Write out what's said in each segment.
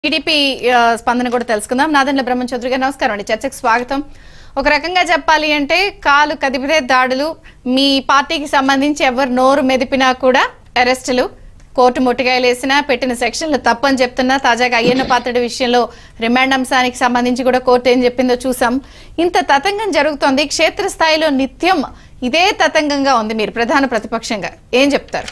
TDP ఆ, స్పందన కూడా తెలుసుకుందాం నాదెండ్ల బ్రహ్మం చౌదరి గారు నమస్కారం అండి చర్చకు స్వాగతం ఒక రకంగా చెప్పాలి అంటే కాలు కదిపితే దాడులు మీ పార్టీకి సంబంధించి ఎవరు నోరు మెదిపినా కూడా అరెస్టులు కోర్టు ముట్టిగాయలు వేసినా పెట్టిన సెక్షన్లు తప్పని చెప్తున్నా తాజాగా అయ్యన్న పాత్రడి విషయంలో రిమాండ్ అంశానికి సంబంధించి కూడా కోర్టు ఏం చెప్పిందో చూసాం ఇంత తతంగం జరుగుతోంది క్షేత్రస్థాయిలో నిత్యం ఇదే తతంగంగా ఉంది మీరు ప్రధాన ప్రతిపక్షంగా ఏం చెప్తారు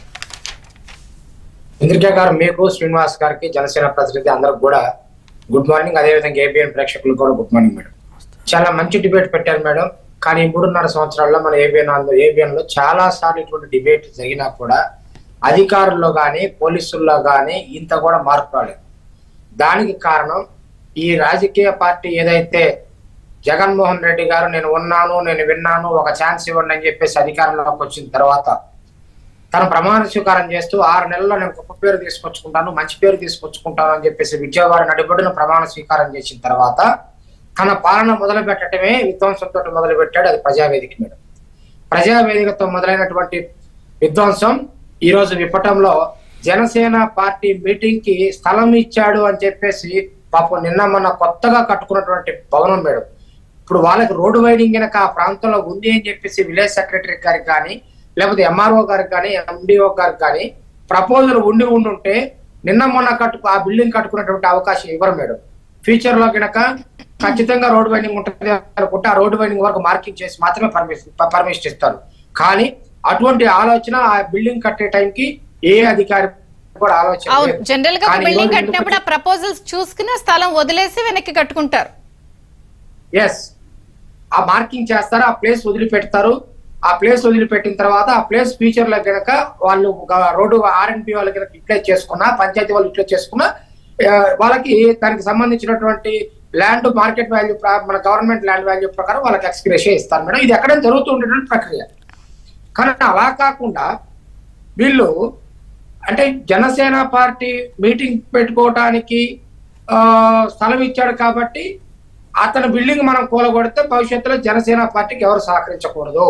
ఇంద్రిక గారు మీకు శ్రీనివాస్ గారికి జనసేన ప్రతినిధి అందరికి కూడా గుడ్ మార్నింగ్ అదేవిధంగా ఏబిఎన్ ప్రేక్షకులకు కూడా గుడ్ మార్నింగ్ మేడం చాలా మంచి డిబేట్ పెట్టారు మేడం కానీ ఈ మూడున్నర సంవత్సరాల్లో మన ఏబిఎన్ ఏబిఎన్ లో చాలా సార్లు ఇటువంటి డిబేట్ జరిగినా కూడా అధికారుల్లో కానీ పోలీసుల్లో కానీ ఇంత కూడా మార్పు రాలేదు దానికి కారణం ఈ రాజకీయ పార్టీ ఏదైతే జగన్మోహన్ రెడ్డి గారు నేను ఉన్నాను నేను విన్నాను ఒక ఛాన్స్ ఇవ్వండి అని చెప్పేసి అధికారంలోకి వచ్చిన తర్వాత తన ప్రమాణ స్వీకారం చేస్తూ ఆరు నెలల్లో నేను గొప్ప పేరు తీసుకొచ్చుకుంటాను మంచి పేరు తీసుకొచ్చుకుంటాను అని చెప్పేసి విజయవాడ నడిబడిన ప్రమాణ స్వీకారం చేసిన తర్వాత తన పాలన మొదలు పెట్టడమే విధ్వంసంతో మొదలు పెట్టాడు అది ప్రజావేదిక మేడం ప్రజావేదికతో మొదలైనటువంటి విధ్వంసం ఈ రోజు విపటంలో జనసేన పార్టీ మీటింగ్ కి స్థలం ఇచ్చాడు అని చెప్పేసి పాపం నిన్న మొన్న కొత్తగా కట్టుకున్నటువంటి భవనం మేడం ఇప్పుడు వాళ్ళకి రోడ్డు వైడింగ్ కనుక ఆ ప్రాంతంలో ఉంది అని చెప్పేసి విలేజ్ సెక్రటరీ గారికి కానీ లేకపోతే ఎంఆర్ఓ గారికి కానీ ఎండిఓ గారికి కానీ ప్రపోజల్ ఉండి ఉండుంటే నిన్న మొన్న కట్టు ఆ బిల్డింగ్ కట్టుకునేటువంటి అవకాశం ఇవ్వరు మేడం ఫ్యూచర్ లో కనుక ఖచ్చితంగా రోడ్డు వైండింగ్ ఉంటుంది అనుకుంటే ఆ రోడ్డు వైండింగ్ వరకు మార్కింగ్ చేసి మాత్రమే పర్మిషన్ పర్మిషన్ ఇస్తారు కానీ అటువంటి ఆలోచన ఆ బిల్డింగ్ కట్టే టైంకి ఏ అధికారి కూడా ఆలోచన అవును లేదు. జనరల్ గా ఒక కానీ బిల్డింగ్ ఈరోజు కట్టినప్పుడు ఆ ప్రపోజల్స్ చూసుకుని ఆ స్థలం వదిలేసి వెనక్కి కట్టుకుంటారు ఎస్ ఆ మార్కింగ్ చేస్తారు ఆ ప్లేస్ వదిలిపెడతారు ఆ ప్లేస్ వదిలిపెట్టిన తర్వాత ఆ ప్లేస్ ఫ్యూచర్ లో గనక వాళ్ళు ఒక రోడ్డు ఆర్ఎన్పి వాళ్ళు కనుక ఇట్లే చేసుకున్నా పంచాయతీ వాళ్ళు ఇట్లే చేసుకున్నా ఆ, వాళ్ళకి దానికి సంబంధించినటువంటి ల్యాండ్ మార్కెట్ వాల్యూ మన గవర్నమెంట్ ల్యాండ్ వాల్యూ ప్రకారం వాళ్ళకి ఎక్స్గ్రేషియా ఇస్తారు మేడం ఇది ఎక్కడైనా జరుగుతూ ఉండేటువంటి ప్రక్రియ కానీ అలా కాకుండా వీళ్ళు అంటే జనసేన పార్టీ మీటింగ్ పెట్టుకోవటానికి ఆ, స్థలం ఇచ్చాడు కాబట్టి అతని బిల్డింగ్ మనం కూలగొడితే భవిష్యత్తులో జనసేన పార్టీకి ఎవరు సహకరించకూడదు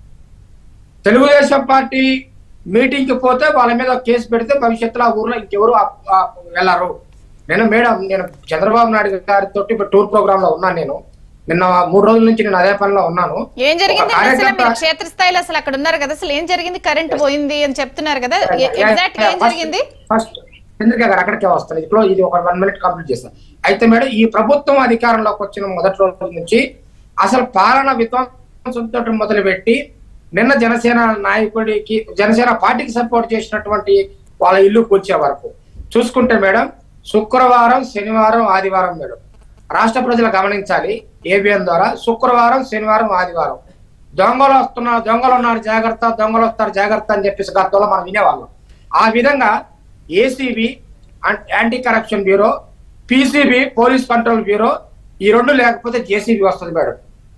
తెలుగుదేశం పార్టీ మీటింగ్ కి పోతే వాళ్ళ మీద ఒక కేసు పెడితే భవిష్యత్తులో ఆ ఊర్లో ఇంకెవరు ఆ- ఆ వెళ్ళరు నేను మేడం నేను చంద్రబాబు నాయుడు గారితో ఇప్పుడు టూర్ ప్రోగ్రామ్ లో ఉన్నాను నేను నిన్న మూడు రోజుల నుంచి నేను అదే పనిలో ఉన్నాను ఏం జరిగింది ఒక అసలు కార్యకర్త- మీరు క్షేత్రస్థాయిలో అసలు అక్కడ ఉన్నారు కదా అసలు ఏం జరిగింది కరెంట్ పోయింది అని చెప్తున్నారు కదా ఎగ్జాక్ట్ గా ఏం జరిగింది ఫస్ట్ చంద్రిక గారు అక్కడికే వస్తాను ఇప్పుడు ఇది ఒక వన్ మినిట్ కంప్లీట్ చేస్తాను అయితే మేడం ఈ ప్రభుత్వం అధికారంలోకి వచ్చిన మొదటి రోజు నుంచి అసలు పాలన విధ్వంసంతో మొదలుపెట్టి నిన్న జనసేన నాయకుడికి జనసేన పార్టీకి సపోర్ట్ చేసినటువంటి వాళ్ళ ఇల్లు కూర్చే వరకు చూసుకుంటే మేడం శుక్రవారం శనివారం ఆదివారం మేడం రాష్ట్ర ప్రజలు గమనించాలి ఏబిఎన్ ద్వారా శుక్రవారం శనివారం ఆదివారం దొంగలు వస్తున్నారు దొంగలు ఉన్నారు జాగ్రత్త దొంగలు వస్తారు జాగ్రత్త అని చెప్పేసి గతంలో మనం వినేవాళ్ళం ఆ విధంగా ACB anti corruption bureau PCB police control bureau ఈ రెండు లేకపోతే జేసీబీ వస్తుంది మేడం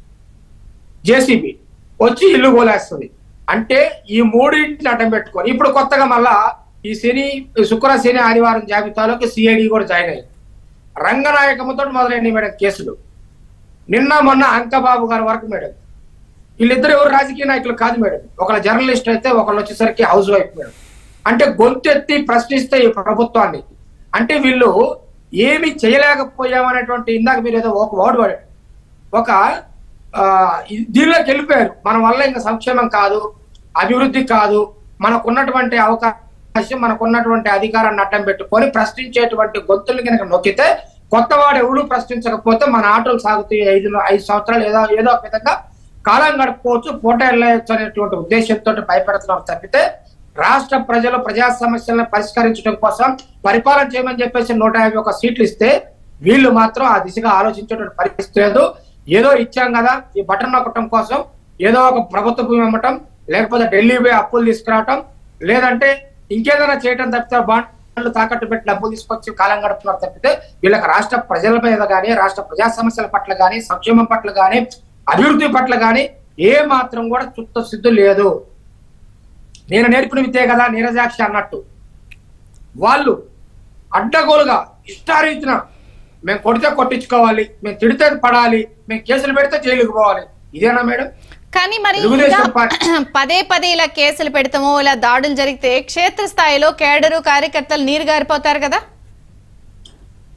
జేసీబీ వచ్చి ఇల్లు కోలేస్తుంది అంటే ఈ మూడింటిని అడ్డం పెట్టుకొని ఇప్పుడు కొత్తగా మళ్ళా ఈ శని శుక్ర శని ఆదివారం జాబితాలోకి సిఐడి కూడా జాయిన్ అయ్యింది రంగనాయకముతో మొదలైనవి మేడం కేసులు నిన్న మొన్న అంకబాబు గారి వరకు మేడం వీళ్ళిద్దరు ఎవరు రాజకీయ నాయకులు కాదు మేడం ఒకళ్ళ జర్నలిస్ట్ అయితే ఒకళ్ళు వచ్చేసరికి హౌస్ వైఫ్ మేడం అంటే గొంతెత్తి ప్రశ్నిస్తే ఈ ప్రభుత్వాన్ని అంటే వీళ్ళు ఏమి చేయలేకపోయామనేటువంటి ఇందాక మీరు ఏదో ఒక వర్డ్ వాడారు ఒక ఆ, ఇ- దీనిలోకి వెళ్ళిపోయారు మన వల్ల ఇంకా సంక్షేమం కాదు అభివృద్ధి కాదు మనకున్నటువంటి అవకాశం మనకున్నటువంటి అధికారాన్ని అడ్డం పెట్టుకొని ప్రశ్నించేటువంటి గొంతులు కనుక నొక్కితే కొత్త వాడు ఎవరు ప్రశ్నించకపోతే మన ఆటోలు సాగుతాయి ఐదు ఐదు సంవత్సరాలు ఏదో ఏదో ఒక విధంగా కాలం గడుపుకోవచ్చు పూట వెళ్ళవచ్చు అనేటువంటి ఉద్దేశంతో భయపెడుతున్నారు తప్పితే రాష్ట్ర ప్రజలు ప్రజా సమస్యలను పరిష్కరించడం కోసం పరిపాలన చేయమని చెప్పేసి నూట యాభై ఒక సీట్లు ఇస్తే వీళ్ళు మాత్రం ఆ దిశగా ఆలోచించేటువంటి పరిస్థితి లేదు ఏదో ఇచ్చాం కదా ఈ బటన్ నొక్కటం కోసం ఏదో ఒక ప్రభుత్వ భూమి అమ్మటం లేకపోతే ఢిల్లీ పోయి అప్పులు తీసుకురావటం లేదంటే ఇంకేదైనా చేయటం తప్పితే బాండ్లు తాకట్టు పెట్టి డబ్బులు తీసుకొచ్చి కాలం గడుపుతున్నారు తప్పితే వీళ్ళకి రాష్ట్ర ప్రజల మీద కానీ రాష్ట్ర ప్రజా సమస్యల పట్ల కానీ సంక్షేమం పట్ల కానీ అభివృద్ధి పట్ల కానీ ఏ మాత్రం కూడా చుట్ట సిద్ధు లేదు నేను నేర్పిన విద్యే కదా నీరజాక్షి అన్నట్టు వాళ్ళు అడ్డగోలుగా ఇష్టారీతిన మేము కొడితే కొట్టించుకోవాలి మేము తిడితే పడాలి మేము కేసులు పెడితే జైలుకు పోవాలి ఇదేనా మేడం కానీ మరి తెలుగుదేశం ఇలా పార్టీ- పదే పదే ఇలా కేసులు పెడతామో ఇలా దాడులు జరిగితే క్షేత్రస్థాయిలో కేడరు కార్యకర్తలు నీరు గారిపోతారు కదా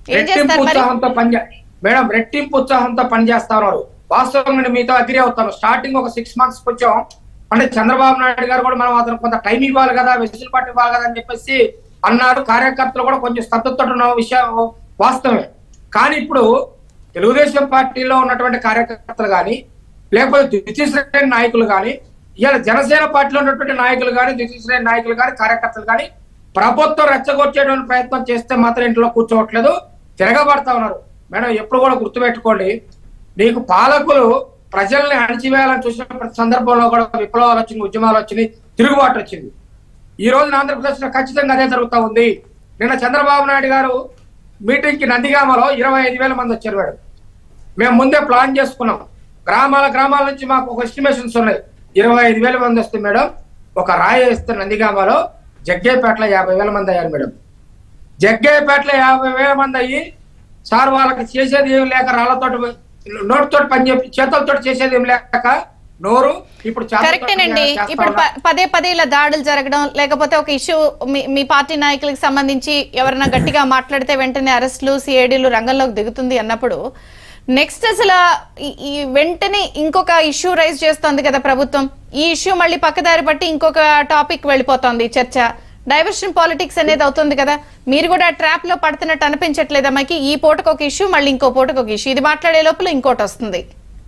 ఏం రెట్టింపు చేస్తారు మరి ఉత్సాహంతో పనిచే మేడం రెట్టింపు ఉత్సాహంతో పనిచేస్తా ఉన్నారు వాస్తవంగా నేను మీతో అగ్రి అవుతాను స్టార్టింగ్ ఒక సిక్స్ మంత్స్ కొంచెం అంటే చంద్రబాబు నాయుడు గారు కూడా మనం అతను కొంత టైం ఇవ్వాలి కదా వెసులుబాటు ఇవ్వాలి కదా అని చెప్పేసి అన్నారు కార్యకర్తలు కూడా కొంచెం స్తబ్దతో ఉన్న విషయం వాస్తవమే కానీ ఇప్పుడు తెలుగుదేశం పార్టీలో ఉన్నటువంటి కార్యకర్తలు కానీ లేకపోతే ద్వితీయ శ్రేణి నాయకులు కానీ ఇవాళ జనసేన పార్టీలో ఉన్నటువంటి నాయకులు కానీ ద్వితీయ శ్రేణి నాయకులు కానీ కార్యకర్తలు కానీ ప్రభుత్వం రెచ్చగొచ్చేటువంటి ప్రయత్నం చేస్తే మాత్రం ఇంట్లో కూర్చోవట్లేదు తిరగబడతా ఉన్నారు మేడం ఎప్పుడు కూడా గుర్తుపెట్టుకోండి నీకు పాలకులు ప్రజల్ని అణచివేయాలని చూసిన ప్రతి సందర్భంలో కూడా విప్లవాలు వచ్చింది ఉద్యమాలు వచ్చినాయి తిరుగుబాటు వచ్చింది ఈ రోజున ఆంధ్రప్రదేశ్ లో ఖచ్చితంగా అదే జరుగుతా ఉంది నిన్న చంద్రబాబు నాయుడు గారు మీటింగ్ కి నందిగామలో ఇరవై ఐదు వేల మంది వచ్చారు మేడం మేము ముందే ప్లాన్ చేసుకున్నాం గ్రామాల గ్రామాల నుంచి మాకు ఒక ఎస్టిమేషన్స్ ఉన్నాయి ఇరవై ఐదు వేల మంది వస్తే మేడం ఒక రాయి వేస్తే నందిగామలో జగ్గేపేటలో యాభై వేల మంది అయ్యారు మేడం జగ్గేపేటలో యాభై వేల మంది అయ్యి సార్ వాళ్ళకి చేసేది ఏం లేక రాళ్లతోటి నోటితో పని చెప్పి చేతులతో చేసేది ఏం లేక నోరు ఇప్పుడు చేతులతోటి కరెక్టేనండి చేస్తా ఇప్పుడు ఉన్నారు. ప- పదే పదే ఇలా దాడులు జరగడం లేకపోతే ఒక ఇష్యూ మీ పార్టీ నాయకులకు సంబంధించి ఎవరైనా గట్టిగా మాట్లాడితే వెంటనే అరెస్టులు సిఐడిలు రంగంలోకి దిగుతుంది అన్నప్పుడు నెక్స్ట్ అసలు ఈ- ఈ వెంటనే ఇంకొక ఇష్యూ రైజ్ చేస్తోంది కదా ప్రభుత్వం ఈ ఇష్యూ మళ్ళీ పక్కదారి పట్టి ఇంకొక టాపిక్ వెళ్ళిపోతోంది చర్చ డైవర్షన్ పాలిటిక్స్ అనేది అవుతుంది కదా మీరు కూడా ట్రాప్ లో పడుతున్నట్టు అనిపించట్లేదా మాకి ఈ పూటకు ఒక ఇష్యూ మళ్ళీ ఇంకో పూటకు ఒక ఇష్యూ ఇది మాట్లాడే లోపల ఇంకోటి వస్తుంది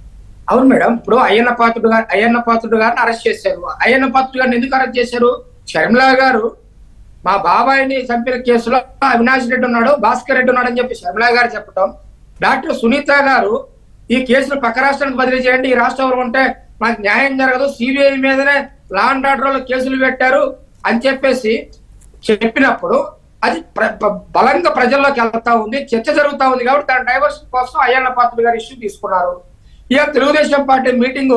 అవును మేడం ఇప్పుడు అయ్యన్న పాత్రుడు గారు అయ్యన్న పాత్రుడు గారిని అరెస్ట్ చేశారు అయ్యన్న పాత్రుడు గారిని ఎందుకు అరెస్ట్ చేశారు షర్మిలా గారు మా బాబాయిని చంపిన కేసులో అవినాష్ రెడ్డి ఉన్నాడు భాస్కర్ రెడ్డి ఉన్నాడు అని చెప్పి షర్మిలా గారు చెప్పటం డాక్టర్ సునీత గారు ఈ కేసును పక్క రాష్ట్రానికి బదిలీ చేయండి ఈ రాష్ట్రంలో ఉంటే మాకు న్యాయం జరగదు సిబిఐ మీదనే లా అండ్ ఆర్డర్ కేసులు పెట్టారు అని చెప్పేసి చెప్పినప్పుడు అది ప్ర- ప్ర- బలంగా ప్రజల్లోకి వెళ్తా ఉంది చర్చ జరుగుతా ఉంది కాబట్టి దాని డైవర్షన్ కోసం అయ్యన్న పాత్రుడు గారు ఇష్యూ తీసుకున్నారు ఇక తెలుగుదేశం పార్టీ మీటింగ్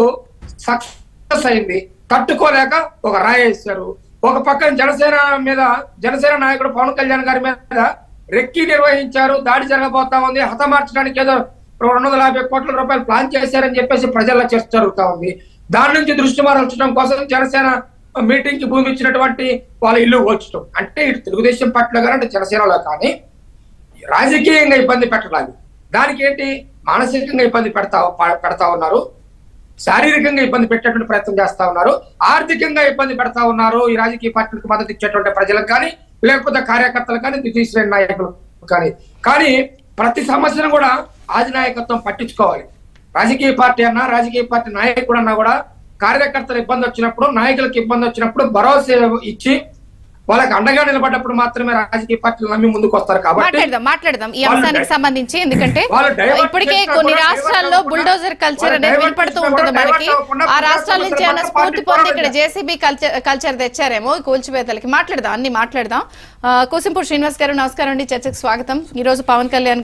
సక్సెస్ అయింది తట్టుకోలేక ఒక రాయి వేశారు ఒక పక్కన జనసేన మీద జనసేన నాయకుడు పవన్ కళ్యాణ్ గారి మీద రెక్కి నిర్వహించారు దాడి జరగబోతా ఉంది హతమార్చడానికి ఏదో రెండు వందల యాభై కోట్ల రూపాయలు ప్లాన్ చేశారని చెప్పేసి ప్రజల్లో చర్చ జరుగుతా ఉంది దాని నుంచి దృష్టి మరల్చడం కోసం జనసేన మీటింగ్ కి భూమి ఇచ్చినటువంటి వాళ్ళ ఇల్లు వచ్చటం అంటే ఇటు తెలుగుదేశం పార్టీలో కానీ అంటే జనసేనలో కానీ రాజకీయంగా ఇబ్బంది పెట్టడానికి దానికి ఏంటి మానసికంగా ఇబ్బంది పెడతా ప- పెడతా ఉన్నారు శారీరకంగా ఇబ్బంది పెట్టేటువంటి ప్రయత్నం చేస్తా ఉన్నారు ఆర్థికంగా ఇబ్బంది పెడతా ఉన్నారు ఈ రాజకీయ పార్టీలకు మద్దతు ఇచ్చేటువంటి ప్రజలకు కానీ లేకపోతే కార్యకర్తలకు కానీ ద్వితీయ శ్రేణి నాయకులకు కానీ కానీ ప్రతి సమస్యను కూడా ఆది నాయకత్వం పట్టించుకోవాలి రాజకీయ పార్టీ అన్నా రాజకీయ పార్టీ నాయకుడు అన్నా కూడా కార్యకర్తలు ఇబ్బంది వచ్చినప్పుడు నాయకులకు ఇబ్బంది వచ్చినప్పుడు భరోసా ఇచ్చి వాళ్ళకి అండగా నిలబడ్డప్పుడు మాత్రమే రాజకీయ పార్టీలు నమ్మి ముందుకు వస్తారు కాబట్టి మాట్లాడదాం మాట్లాడదాం ఈ వాళ్ళు అంశానికి డై- సంబంధించి ఎందుకంటే వాళ్ళు డైవర్ట్ ఇప్పటికే చేసినా కొన్ని కూడా రాష్ట్రాల్లో డైవర్ట్ బుల్డోజర్ అవ్వకుండా- కల్చర్ వాళ్ళు అనేది డైవర్ట్ వినపడుతూ చేసినా ఉంటుంది కూడా మనకి డైవర్ట్ అవ్వకుండా ఆ రాష్ట్రాల నుంచి ఏమైనా పార్టీ స్ఫూర్తి పొంది ఇక్కడ పోరాడదు. జేసీబీ కల్చర్ కల్చర్ తెచ్చారేమో ఈ కూల్చివేతలకి మాట్లాడదాం అన్ని మాట్లాడదాం ఆ, కూసింపూడి శ్రీనివాస్ గారు నమస్కారం అండి చర్చకు స్వాగతం ఈ రోజు పవన్ కళ్యాణ్